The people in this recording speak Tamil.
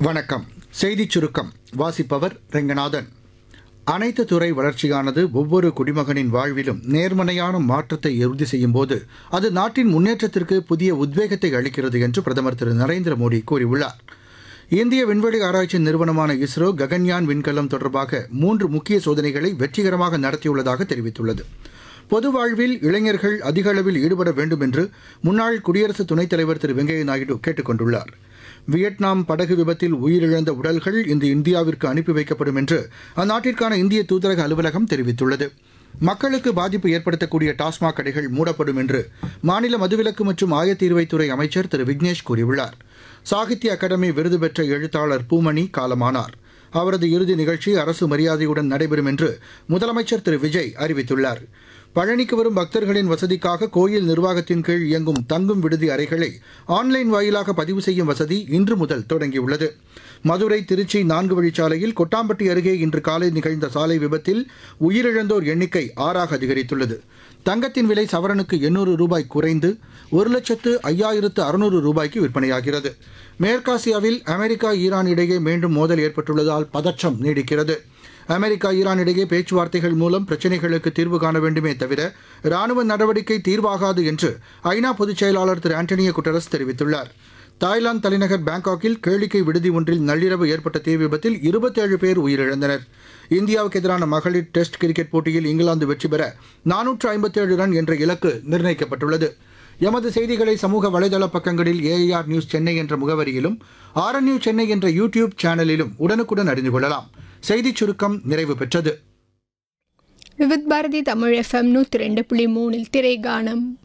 வணக்கம் செய்திச் சுருக்கம் வாசிப்பவர் ரெங்கநாதன் அனைத்து துறை வளர்ச்சியானது ஒவ்வொரு குடிமகனின் வாழ்விலும் நேர்மறையான மாற்றத்தை உறுதி செய்யும் போது அது நாட்டின் முன்னேற்றத்திற்கு புதிய உத்வேகத்தை அளிக்கிறது என்று பிரதமர் திரு நரேந்திர மோடி கூறியுள்ளார் இந்திய விண்வெளி ஆராய்ச்சி நிறுவனமான இஸ்ரோ ககன்யான் விண்கலம் தொடர்பாக மூன்று முக்கிய சோதனைகளை வெற்றிகரமாக நடத்தியுள்ளதாக தெரிவித்துள்ளது பொது வாழ்வில் இளைஞர்கள் அதிக அளவில் ஈடுபட வேண்டும் என்று முன்னாள் குடியரசு துணைத் தலைவர் திரு வெங்கையா நாயுடு கேட்டுக் கொண்டுள்ளார் வியட்நாம் படகு விபத்தில் உயிரிழந்த உடல்கள் இன்று இந்தியாவிற்கு அனுப்பி வைக்கப்படும் என்று அந்நாட்டிற்கான இந்திய தூதரக அலுவலகம் தெரிவித்துள்ளது மக்களுக்கு பாதிப்பு ஏற்படுத்தக்கூடிய டாஸ்மாக் கடைகள் மூடப்படும் என்று மாநில மதுவிலக்கு மற்றும் ஆயத்தீர்வைத்துறை அமைச்சர் திரு விக்னேஷ் கூறியுள்ளார் சாகித்ய அகாடமி விருது பெற்ற எழுத்தாளர் பூமணி காலமானார் அவரது இறுதி நிகழ்ச்சி அரசு மரியாதையுடன் நடைபெறும் என்று முதலமைச்சர் திரு விஜய் அறிவித்துள்ளார் பழனிக்கு வரும் பக்தர்களின் வசதிக்காக கோயில் நிர்வாகத்தின் கீழ் இயங்கும் தங்கும் விடுதி அறைகளை ஆன்லைன் வாயிலாக பதிவு செய்யும் வசதி இன்று முதல் தொடங்கியுள்ளது மதுரை திருச்சி நான்கு வழிச்சாலையில் கொட்டாம்பட்டி அருகே இன்று காலை நிகழ்ந்த சாலை விபத்தில் உயிரிழந்தோர் எண்ணிக்கை ஆறாக அதிகரித்துள்ளது தங்கத்தின் விலை சவரனுக்கு எண்ணூறு ரூபாய் குறைந்து ஒரு லட்சத்து ஐயாயிரத்து அறுநூறு ரூபாய்க்கு விற்பனையாகிறது மேற்காசியாவில் அமெரிக்கா ஈரான் இடையே மீண்டும் மோதல் ஏற்பட்டுள்ளதால் பதற்றம் நீடிக்கிறது அமெரிக்கா ஈரான் இடையே பேச்சுவார்த்தைகள் மூலம் பிரச்சினைகளுக்கு தீர்வு காண வேண்டுமே தவிர ராணுவ நடவடிக்கை தீர்வாகாது என்று ஐநா பொதுச் செயலாளர் திரு ஆண்டனியோ குட்டரஸ் தெரிவித்துள்ளார் தாய்லாந்து தலைநகர் பாங்காக்கில் கேளிக்கை விடுதி ஒன்றில் நள்ளிரவு ஏற்பட்ட தீ விபத்தில் இருபத்தேழு பேர் உயிரிழந்தனர் இந்தியாவுக்கு எதிரான மகளிர் டெஸ்ட் கிரிக்கெட் போட்டியில் இங்கிலாந்து வெற்றி பெற நானூற்று ஐம்பத்தேழு ரன் என்ற இலக்கு நிர்ணயிக்கப்பட்டுள்ளது எமது செய்திகளை சமூக வலைதள பக்கங்களில் ஏஐஆர் நியூஸ் சென்னை என்ற முகவரியிலும் ஆர்என்யூ சென்னை என்ற யூடியூப் சேனலிலும் உடனுக்குடன் அறிந்து கொள்ளலாம் செய்திச் சுருக்கம் நிறைவு பெற்றது விவித் பாரதி தமிழ் எஃப்எம் நூற்றி ரெண்டு புள்ளி மூணில் திரை கானம்